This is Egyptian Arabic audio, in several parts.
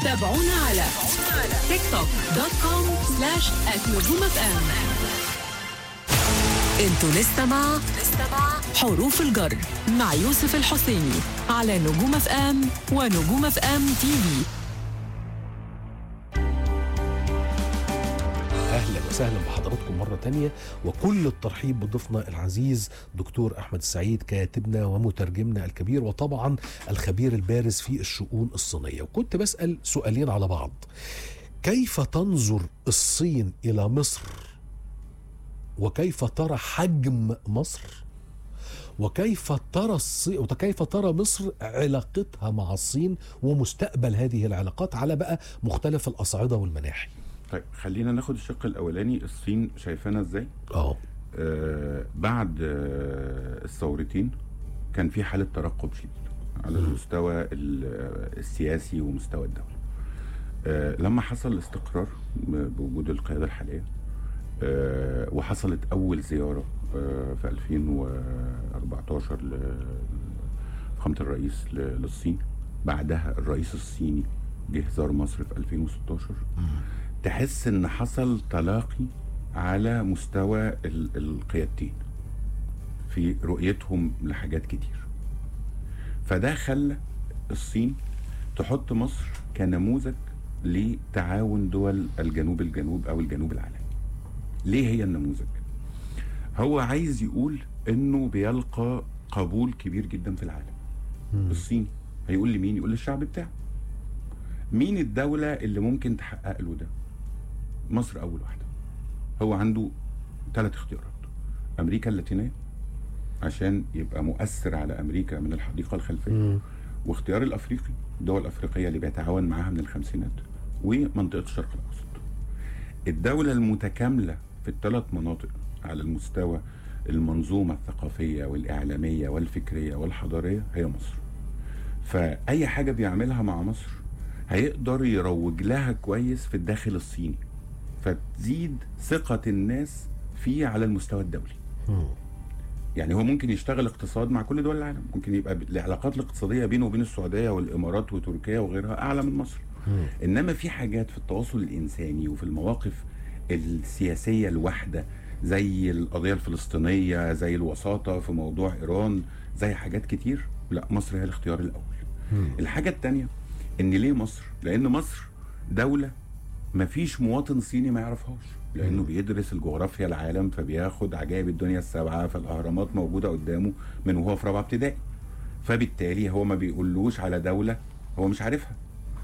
تابعونا على تيك توك دوت كوم سلاش نجوم اف ام انتوا لسه مع حروف الجر مع يوسف الحسيني على نجوم اف ام ونجوم اف ام تي في اهلا وسهلا بحضراتكم مره تانية وكل الترحيب بضيفنا العزيز دكتور احمد السعيد كاتبنا ومترجمنا الكبير وطبعا الخبير البارز في الشؤون الصينيه وكنت بسال سؤالين على بعض كيف تنظر الصين الى مصر وكيف ترى حجم مصر وكيف ترى الصين وكيف ترى مصر علاقتها مع الصين ومستقبل هذه العلاقات على بقى مختلف الاصعده والمناحي طيب خلينا ناخد الشق الاولاني الصين شايفانا ازاي اه آه بعد آه الثورتين كان في حاله ترقب شديد على المستوى ال- آه، السياسي ومستوى الدوله آه لما حصل الاستقرار ب- بوجود القياده الحاليه آه وحصلت اول زياره آه في 2014 ل- فخامه الرئيس ل- للصين بعدها الرئيس الصيني جه زار مصر في 2016 تحس ان حصل تلاقي على مستوى ال- القيادتين في رؤيتهم لحاجات كتير فده خلى الصين تحط مصر كنموذج لتعاون دول الجنوب الجنوب او الجنوب العالمي ليه هي النموذج هو عايز يقول انه بيلقى قبول كبير جدا في العالم الصين هيقول لمين يقول للشعب بتاعه مين الدولة اللي ممكن تحقق له ده مصر أول واحدة هو عنده ثلاث اختيارات أمريكا اللاتينية عشان يبقى مؤثر على أمريكا من الحديقة الخلفية واختيار الأفريقي الدول الأفريقية اللي بيتعاون معاها من الخمسينات ومنطقة الشرق الأوسط الدولة المتكاملة في الثلاث مناطق على المستوى المنظومة الثقافية والإعلامية والفكرية والحضارية هي مصر فأي حاجة بيعملها مع مصر هيقدر يروج لها كويس في الداخل الصيني فتزيد ثقة الناس فيه على المستوى الدولي يعني هو ممكن يشتغل اقتصاد مع كل دول العالم ممكن يبقى ب- العلاقات الاقتصادية بينه وبين السعودية والإمارات وتركيا وغيرها أعلى من مصر إنما في حاجات في التواصل الإنساني وفي المواقف السياسية الواحدة زي القضية الفلسطينية زي الوساطة في موضوع إيران زي حاجات كتير لا مصر هي الاختيار الأول الحاجة التانية ان ليه مصر لان مصر دولة مفيش مواطن صيني ما يعرفهاش لانه بيدرس الجغرافيا العالم فبياخد عجائب الدنيا السبعة فالاهرامات موجودة قدامه من وهو في رابعة ابتدائي فبالتالي هو ما بيقولوش على دولة هو مش عارفها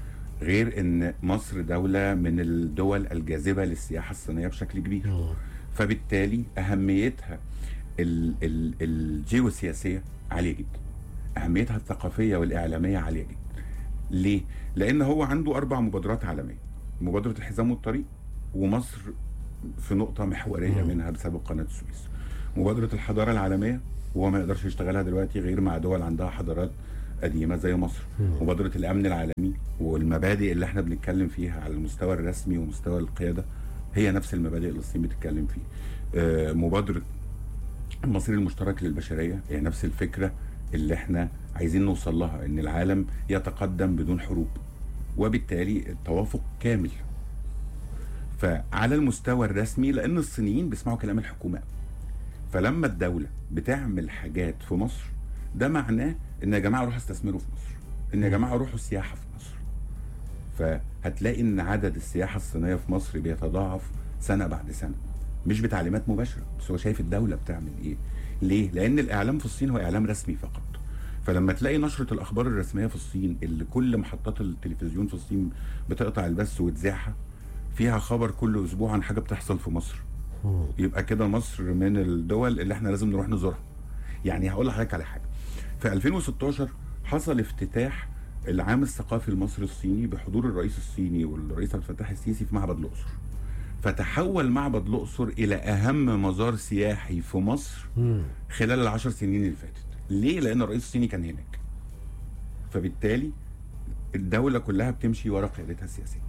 غير ان مصر دولة من الدول الجاذبة للسياحة الصينية بشكل كبير فبالتالي اهميتها ال- ال- الجيوسياسية عالية جدا اهميتها الثقافية والاعلامية عالية جدا ليه؟ لأن هو عنده أربع مبادرات عالمية مبادرة الحزام والطريق ومصر في نقطة محورية منها بسبب قناة السويس مبادرة الحضارة العالمية وهو ما يقدرش يشتغلها دلوقتي غير مع دول عندها حضارات قديمة زي مصر مبادرة الأمن العالمي والمبادئ اللي احنا بنتكلم فيها على المستوى الرسمي ومستوى القيادة هي نفس المبادئ اللي الصين بتتكلم فيه آه، مبادرة المصير المشترك للبشريه هي نفس الفكره اللي احنا عايزين نوصل لها ان العالم يتقدم بدون حروب وبالتالي التوافق كامل فعلى المستوى الرسمي لان الصينيين بيسمعوا كلام الحكومه أوي. فلما الدوله بتعمل حاجات في مصر ده معناه ان يا جماعه روحوا استثمروا في مصر ان يا جماعه روحوا سياحه في مصر فهتلاقي ان عدد السياحه الصينيه في مصر بيتضاعف سنه بعد سنه مش بتعليمات مباشره بس هو شايف الدوله بتعمل ايه ليه لان الاعلام في الصين هو اعلام رسمي فقط فلما تلاقي نشره الاخبار الرسميه في الصين اللي كل محطات التلفزيون في الصين بتقطع البث وتذاعها فيها خبر كل اسبوع عن حاجه بتحصل في مصر يبقى كده مصر من الدول اللي احنا لازم نروح نزورها يعني هقول لحضرتك على حاجه في 2016 حصل افتتاح العام الثقافي المصري الصيني بحضور الرئيس الصيني والرئيس عبد الفتاح السيسي في معبد الاقصر فتحول معبد الاقصر الى اهم مزار سياحي في مصر خلال العشر سنين اللي فاتت ليه لان الرئيس الصيني كان هناك فبالتالي الدوله كلها بتمشي ورا قيادتها السياسيه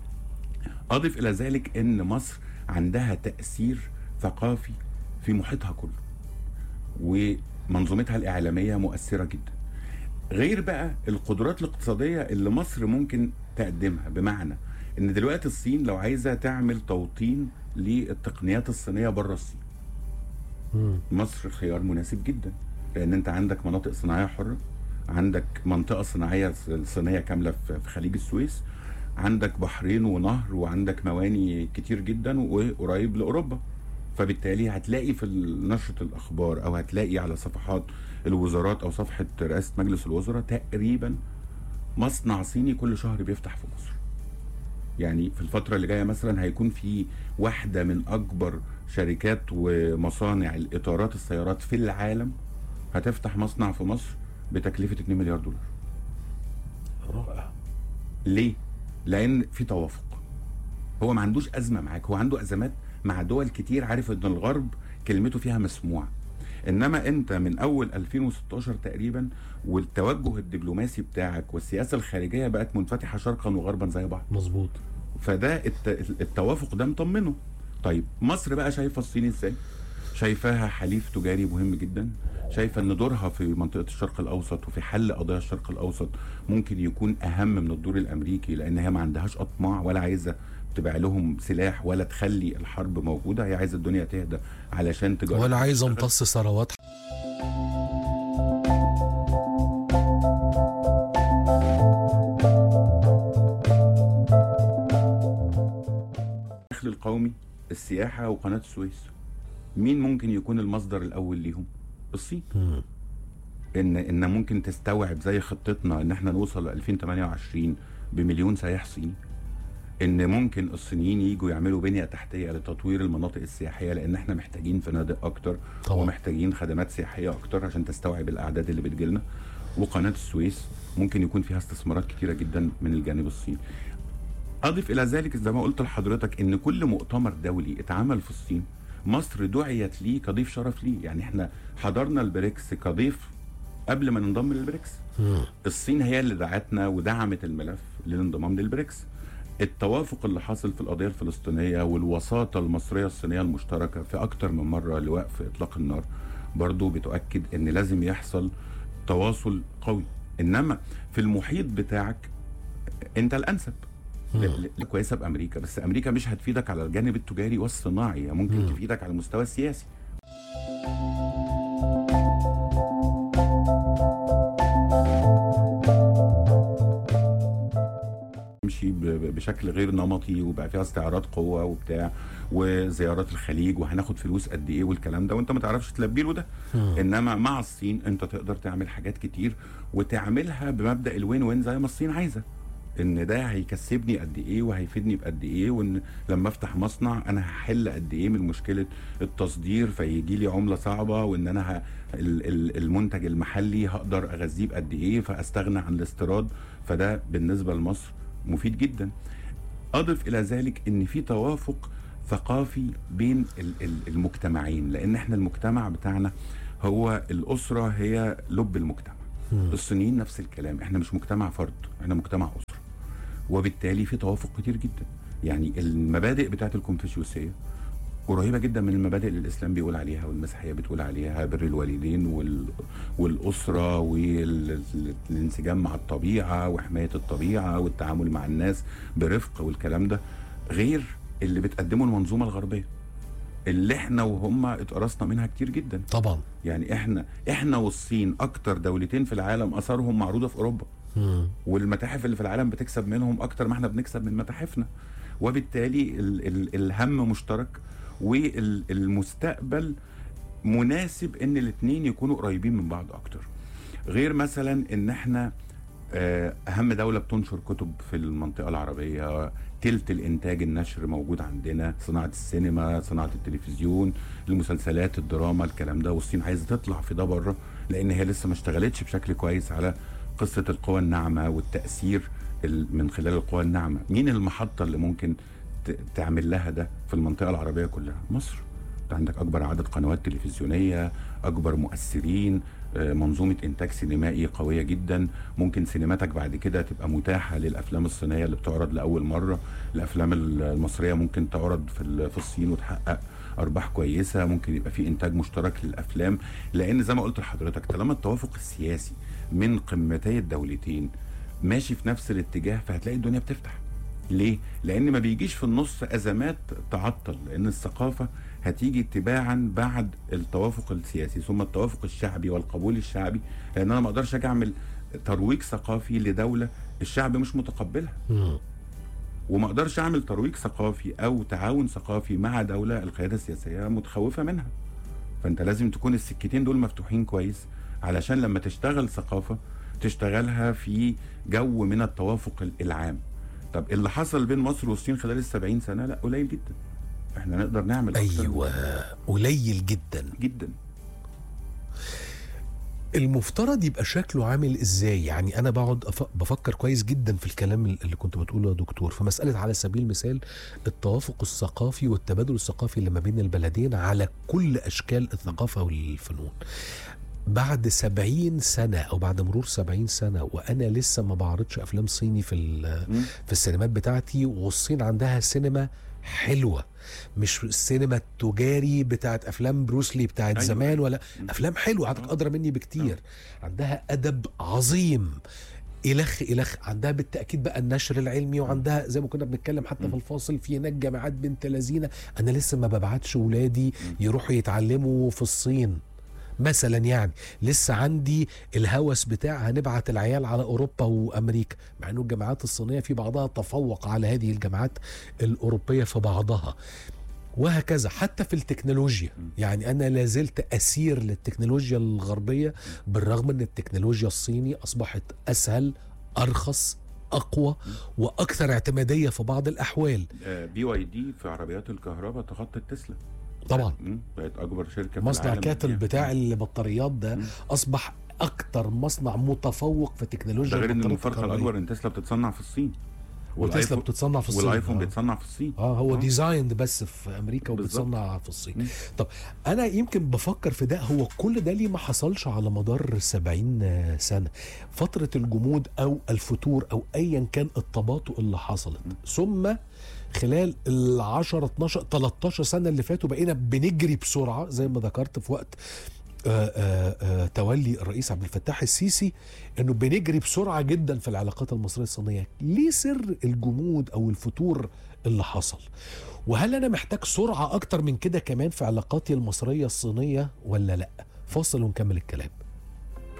اضف الى ذلك ان مصر عندها تاثير ثقافي في محيطها كله ومنظومتها الاعلاميه مؤثره جدا غير بقى القدرات الاقتصاديه اللي مصر ممكن تقدمها بمعنى ان دلوقتي الصين لو عايزه تعمل توطين للتقنيات الصينيه بره الصين مم. مصر خيار مناسب جدا لان انت عندك مناطق صناعيه حره عندك منطقه صناعيه صينيه كامله في في خليج السويس عندك بحرين ونهر وعندك مواني كتير جدا وقريب لاوروبا فبالتالي هتلاقي في نشره الاخبار او هتلاقي على صفحات الوزارات او صفحه رئاسه مجلس الوزراء تقريبا مصنع صيني كل شهر بيفتح في مصر يعني في الفترة اللي جاية مثلا هيكون في واحدة من أكبر شركات ومصانع الإطارات السيارات في العالم هتفتح مصنع في مصر بتكلفة 2 مليار دولار رائع ليه؟ لأن في توافق هو ما عندوش أزمة معاك هو عنده أزمات مع دول كتير عارف إن الغرب كلمته فيها مسموعة انما انت من اول 2016 تقريبا والتوجه الدبلوماسي بتاعك والسياسه الخارجيه بقت منفتحه شرقا وغربا زي بعض مظبوط فده الت- التوافق ده مطمنه طيب مصر بقى شايفه الصين ازاي شايفاها حليف تجاري مهم جدا شايفه ان دورها في منطقه الشرق الاوسط وفي حل قضايا الشرق الاوسط ممكن يكون اهم من الدور الامريكي لان هي ما عندهاش اطماع ولا عايزه تبيع لهم سلاح ولا تخلي الحرب موجوده هي عايزه الدنيا تهدى علشان تجاره ولا عايز امتص ثروات الدخل القومي السياحه وقناه السويس مين ممكن يكون المصدر الاول ليهم الصين مم. ان ان ممكن تستوعب زي خطتنا ان احنا نوصل ل 2028 بمليون سائح صيني ان ممكن الصينيين يجوا يعملوا بنيه تحتيه لتطوير المناطق السياحيه لان احنا محتاجين فنادق اكتر طبعا. ومحتاجين خدمات سياحيه اكتر عشان تستوعب الاعداد اللي بتجيلنا وقناه السويس ممكن يكون فيها استثمارات كتيره جدا من الجانب الصيني اضف الى ذلك زي ما قلت لحضرتك ان كل مؤتمر دولي اتعمل في الصين مصر دعيت ليه كضيف شرف ليه يعني احنا حضرنا البريكس كضيف قبل ما ننضم للبريكس مم. الصين هي اللي دعتنا ودعمت الملف للانضمام للبريكس التوافق اللي حاصل في القضيه الفلسطينيه والوساطه المصريه الصينيه المشتركه في اكتر من مره لوقف اطلاق النار برضو بتؤكد ان لازم يحصل تواصل قوي انما في المحيط بتاعك انت الانسب مم. ل- ل- كويسه بامريكا بس امريكا مش هتفيدك على الجانب التجاري والصناعي هي ممكن مم. تفيدك على المستوى السياسي تمشي ب- ب- بشكل غير نمطي وبقى فيها استعراض قوه وبتاع وزيارات الخليج وهناخد فلوس قد ايه والكلام ده وانت ما تعرفش تلبي له ده مم. انما مع الصين انت تقدر تعمل حاجات كتير وتعملها بمبدا الوين وين زي ما الصين عايزه ان ده هيكسبني قد ايه وهيفيدني بقد ايه وان لما افتح مصنع انا هحل قد ايه من مشكله التصدير فيجي لي عمله صعبه وان انا ه... ال- ال- المنتج المحلي هقدر اغذيه بقد ايه فاستغنى عن الاستيراد فده بالنسبه لمصر مفيد جدا اضف الى ذلك ان في توافق ثقافي بين ال- ال- المجتمعين لان احنا المجتمع بتاعنا هو الاسره هي لب المجتمع مم. الصينيين نفس الكلام احنا مش مجتمع فرد احنا مجتمع اسره وبالتالي في توافق كتير جدا يعني المبادئ بتاعت الكونفوشيوسيه قريبه جدا من المبادئ اللي الاسلام بيقول عليها والمسيحيه بتقول عليها بر الوالدين وال... والاسره والانسجام مع الطبيعه وحمايه الطبيعه والتعامل مع الناس برفق والكلام ده غير اللي بتقدمه المنظومه الغربيه اللي احنا وهم اتقرصنا منها كتير جدا طبعا يعني احنا احنا والصين اكتر دولتين في العالم اثارهم معروضه في اوروبا مم. والمتاحف اللي في العالم بتكسب منهم اكتر ما احنا بنكسب من متاحفنا وبالتالي ال ال الهم مشترك والمستقبل مناسب ان الاثنين يكونوا قريبين من بعض اكتر غير مثلا ان احنا آه، اهم دوله بتنشر كتب في المنطقه العربيه تلت الانتاج النشر موجود عندنا صناعه السينما صناعه التلفزيون المسلسلات الدراما الكلام ده والصين عايزه تطلع في ده بره لان هي لسه ما اشتغلتش بشكل كويس على قصه القوى الناعمه والتاثير ال- من خلال القوى الناعمه مين المحطه اللي ممكن ت- تعمل لها ده في المنطقه العربيه كلها مصر انت عندك اكبر عدد قنوات تلفزيونيه اكبر مؤثرين آه، منظومه انتاج سينمائي قويه جدا ممكن سينماتك بعد كده تبقى متاحه للافلام الصينيه اللي بتعرض لاول مره الافلام المصريه ممكن تعرض في ال- في الصين وتحقق ارباح كويسه ممكن يبقى في انتاج مشترك للافلام لان زي ما قلت لحضرتك طالما التوافق السياسي من قمتي الدولتين ماشي في نفس الاتجاه فهتلاقي الدنيا بتفتح ليه؟ لأن ما بيجيش في النص أزمات تعطل لأن الثقافة هتيجي تباعا بعد التوافق السياسي ثم التوافق الشعبي والقبول الشعبي لأن أنا ما أقدرش أجي أعمل ترويج ثقافي لدولة الشعب مش متقبلها مم. وما اقدرش اعمل ترويج ثقافي او تعاون ثقافي مع دوله القياده السياسيه متخوفه منها فانت لازم تكون السكتين دول مفتوحين كويس علشان لما تشتغل ثقافه تشتغلها في جو من التوافق ال- العام طب اللي حصل بين مصر والصين خلال السبعين سنه لا قليل جدا احنا نقدر نعمل أكتر من ايوه كده. قليل جدا جدا المفترض يبقى شكله عامل ازاي يعني انا بقعد أف- بفكر كويس جدا في الكلام اللي كنت بتقوله يا دكتور في مساله على سبيل المثال التوافق الثقافي والتبادل الثقافي اللي ما بين البلدين على كل اشكال الثقافه والفنون بعد سبعين سنة أو بعد مرور سبعين سنة وأنا لسه ما بعرضش أفلام صيني في, ال- مم. في السينمات بتاعتي والصين عندها سينما حلوة مش السينما التجاري بتاعت أفلام بروسلي بتاعت أيوة. زمان ولا مم. أفلام حلوة عندك آه. أدرى مني بكتير عندها أدب عظيم إلخ إلخ عندها بالتأكيد بقى النشر العلمي وعندها زي ما كنا بنتكلم حتى في الفاصل في هناك جامعات بنت لذينة أنا لسه ما ببعتش ولادي يروحوا يتعلموا في الصين مثلا يعني لسه عندي الهوس بتاع هنبعت العيال على اوروبا وامريكا مع انه الجامعات الصينيه في بعضها تفوق على هذه الجامعات الاوروبيه في بعضها وهكذا حتى في التكنولوجيا يعني انا لازلت اسير للتكنولوجيا الغربيه بالرغم ان التكنولوجيا الصيني اصبحت اسهل ارخص اقوى واكثر اعتماديه في بعض الاحوال بي واي دي في عربيات الكهرباء تخطت تسلا طبعا مم. بقت اكبر شركه في مصنع العالم كاتل يعني. بتاع البطاريات ده مم. اصبح اكتر مصنع متفوق في تكنولوجيا ده غير ان البطاريات المفارقه الكهربائية. الاكبر ان تسلا بتتصنع في الصين وتسلا والآيفون- بتتصنع في الصين والايفون آه. بيتصنع في الصين اه هو آه. ديزايند بس في امريكا بالظبط. وبيتصنع في الصين مم. طب انا يمكن بفكر في ده هو كل ده ليه ما حصلش على مدار 70 سنه فتره الجمود او الفتور او ايا كان التباطؤ اللي حصلت ثم خلال ال 10 12 13 سنه اللي فاتوا بقينا بنجري بسرعه زي ما ذكرت في وقت آه، آه، آه، تولي الرئيس عبد الفتاح السيسي انه بنجري بسرعه جدا في العلاقات المصريه الصينيه ليه سر الجمود او الفتور اللي حصل وهل انا محتاج سرعه اكتر من كده كمان في علاقاتي المصريه الصينيه ولا لا فاصل ونكمل الكلام